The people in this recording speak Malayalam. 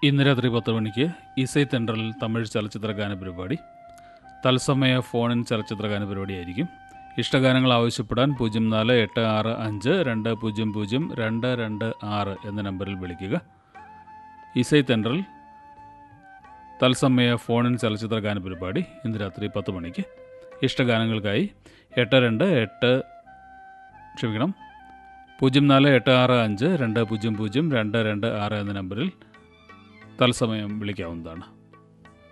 ഇന്ന് രാത്രി പത്ത് മണിക്ക് ഇസൈ തെൻട്രൽ തമിഴ് ചലച്ചിത്ര ഗാന പരിപാടി തത്സമയ ഫോണിൻ ചലച്ചിത്ര ഗാന പരിപാടിയായിരിക്കും ഇഷ്ടഗാനങ്ങൾ ആവശ്യപ്പെടാൻ പൂജ്യം നാല് എട്ട് ആറ് അഞ്ച് രണ്ട് പൂജ്യം പൂജ്യം രണ്ട് രണ്ട് ആറ് എന്ന നമ്പറിൽ വിളിക്കുക ഇസൈ തെൻട്രൽ തത്സമയ ഫോണിൻ ചലച്ചിത്ര ഗാന പരിപാടി ഇന്ന് രാത്രി പത്ത് മണിക്ക് ഇഷ്ടഗാനങ്ങൾക്കായി എട്ട് രണ്ട് എട്ട് ക്ഷമിക്കണം പൂജ്യം നാല് എട്ട് ആറ് അഞ്ച് രണ്ട് പൂജ്യം പൂജ്യം രണ്ട് രണ്ട് ആറ് എന്ന നമ്പറിൽ തത്സമയം വിളിക്കാവുന്നതാണ്